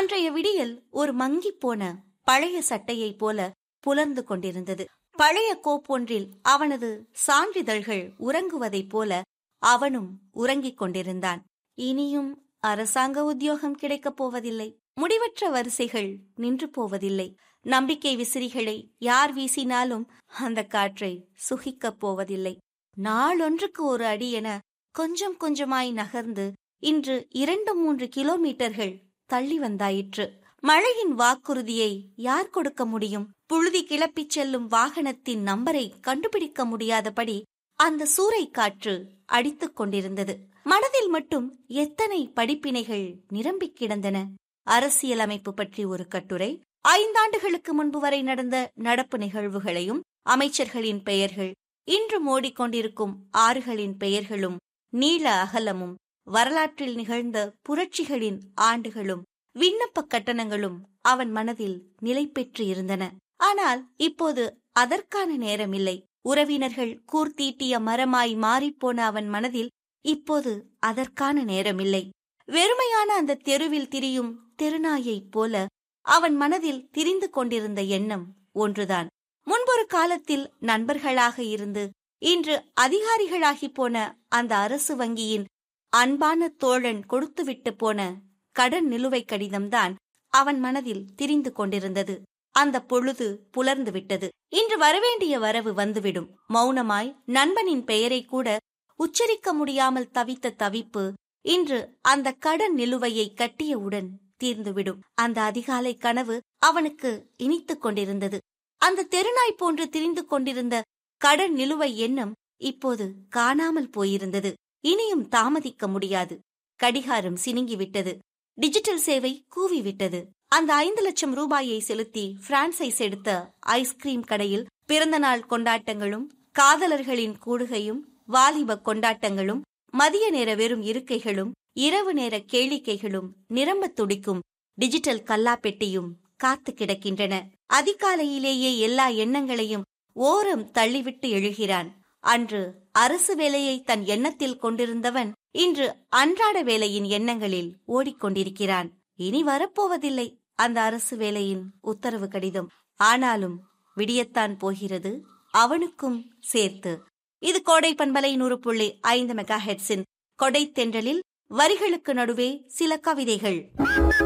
அன்றைய விடியல் ஒரு மங்கிப் போன பழைய சட்டையைப் போல புலர்ந்து கொண்டிருந்தது பழைய கோப்பொன்றில் அவனது சான்றிதழ்கள் உறங்குவதைப் போல அவனும் உறங்கிக் கொண்டிருந்தான் இனியும் அரசாங்க உத்தியோகம் கிடைக்கப் போவதில்லை முடிவற்ற வரிசைகள் நின்று போவதில்லை நம்பிக்கை விசிறிகளை யார் வீசினாலும் அந்த காற்றை சுகிக்கப் போவதில்லை நாளொன்றுக்கு ஒரு அடி என கொஞ்சம் கொஞ்சமாய் நகர்ந்து இன்று இரண்டு மூன்று கிலோமீட்டர்கள் தள்ளி வந்தாயிற்று மழையின் வாக்குறுதியை யார் கொடுக்க முடியும் புழுதி கிளப்பிச் செல்லும் வாகனத்தின் நம்பரை கண்டுபிடிக்க முடியாதபடி அந்த சூறை காற்று அடித்துக் கொண்டிருந்தது மனதில் மட்டும் எத்தனை படிப்பினைகள் நிரம்பிக் கிடந்தன அரசியலமைப்பு பற்றி ஒரு கட்டுரை ஐந்தாண்டுகளுக்கு முன்பு வரை நடந்த நடப்பு நிகழ்வுகளையும் அமைச்சர்களின் பெயர்கள் இன்று மோடிக்கொண்டிருக்கும் ஆறுகளின் பெயர்களும் நீள அகலமும் வரலாற்றில் நிகழ்ந்த புரட்சிகளின் ஆண்டுகளும் விண்ணப்ப கட்டணங்களும் அவன் மனதில் நிலை பெற்று இருந்தன ஆனால் இப்போது அதற்கான நேரமில்லை உறவினர்கள் கூர்த்தீட்டிய மரமாய் மாறிப்போன அவன் மனதில் இப்போது அதற்கான நேரமில்லை வெறுமையான அந்த தெருவில் திரியும் தெருநாயைப் போல அவன் மனதில் திரிந்து கொண்டிருந்த எண்ணம் ஒன்றுதான் முன்பொரு காலத்தில் நண்பர்களாக இருந்து இன்று அதிகாரிகளாகி போன அந்த அரசு வங்கியின் அன்பான தோழன் கொடுத்துவிட்டு போன கடன் நிலுவை கடிதம்தான் அவன் மனதில் திரிந்து கொண்டிருந்தது அந்த பொழுது புலர்ந்து விட்டது இன்று வரவேண்டிய வரவு வந்துவிடும் மௌனமாய் நண்பனின் பெயரை கூட உச்சரிக்க முடியாமல் தவித்த தவிப்பு இன்று அந்த கடன் நிலுவையை கட்டியவுடன் தீர்ந்துவிடும் அந்த அதிகாலை கனவு அவனுக்கு இனித்துக் கொண்டிருந்தது அந்த தெருநாய் போன்று திரிந்து கொண்டிருந்த கடன் நிலுவை எண்ணம் இப்போது காணாமல் போயிருந்தது இனியும் தாமதிக்க முடியாது கடிகாரம் சினுங்கிவிட்டது டிஜிட்டல் சேவை கூவிவிட்டது அந்த ஐந்து லட்சம் ரூபாயை செலுத்தி பிரான்சைஸ் எடுத்த ஐஸ்கிரீம் கடையில் பிறந்தநாள் கொண்டாட்டங்களும் காதலர்களின் கூடுகையும் வாலிப கொண்டாட்டங்களும் மதிய நேர வெறும் இருக்கைகளும் இரவு நேர கேளிக்கைகளும் நிரம்பத் துடிக்கும் டிஜிட்டல் கல்லாப்பெட்டியும் காத்து கிடக்கின்றன அதிகாலையிலேயே எல்லா எண்ணங்களையும் ஓரம் தள்ளிவிட்டு எழுகிறான் அன்று அரசு வேலையை தன் எண்ணத்தில் கொண்டிருந்தவன் இன்று அன்றாட வேலையின் எண்ணங்களில் ஓடிக்கொண்டிருக்கிறான் இனி வரப்போவதில்லை அந்த அரசு வேலையின் உத்தரவு கடிதம் ஆனாலும் விடியத்தான் போகிறது அவனுக்கும் சேர்த்து இது கோடை பண்பலை நூறு புள்ளி ஐந்து மெகா ஹெட்ஸின் கொடை தென்றலில் வரிகளுக்கு நடுவே சில கவிதைகள்